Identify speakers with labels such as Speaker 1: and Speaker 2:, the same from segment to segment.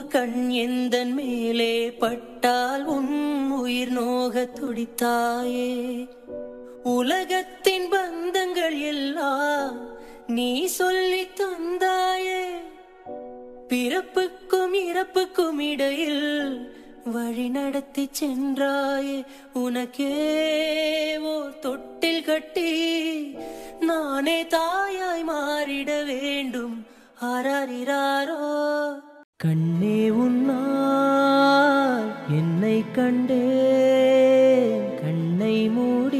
Speaker 1: கண் எந்தன் மேலே பட்டால் உன் உயிர் நோக துடித்தாயே உலகத்தின் பந்தங்கள் எல்லாம் நீ சொல்லி தந்தாயே பிறப்புக்கும் இறப்புக்கும் இடையில் வழி நடத்தி சென்றாயே உனக்கே ஓர் தொட்டில் கட்டி நானே தாயாய் மாறிட வேண்டும் ஆராரிராரோ கண்ணே உன்னால் என்னை கண்டேன் கண்ணை மூடி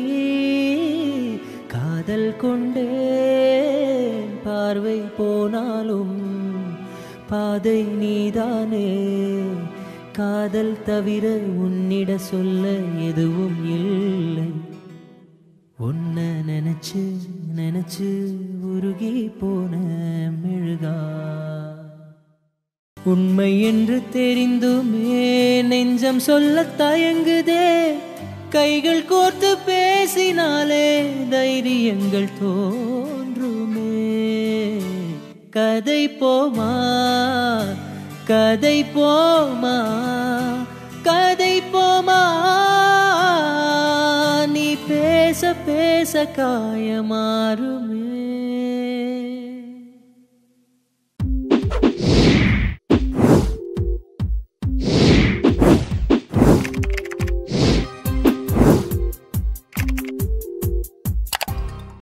Speaker 1: காதல் கொண்டேன் பார்வை போனாலும் பாதை நீதானே காதல் தவிர உன்னிட சொல்ல எதுவும் இல்லை உன்ன நினைச்சு நினைச்சு உருகி போன மெழுகா உண்மை என்று தெரிந்துமே நெஞ்சம் சொல்ல தயங்குதே கைகள் கோர்த்து பேசினாலே தைரியங்கள் தோன்றுமே கதை போமா கதை போமா கதை போமா நீ பேச பேச காயமாறுமே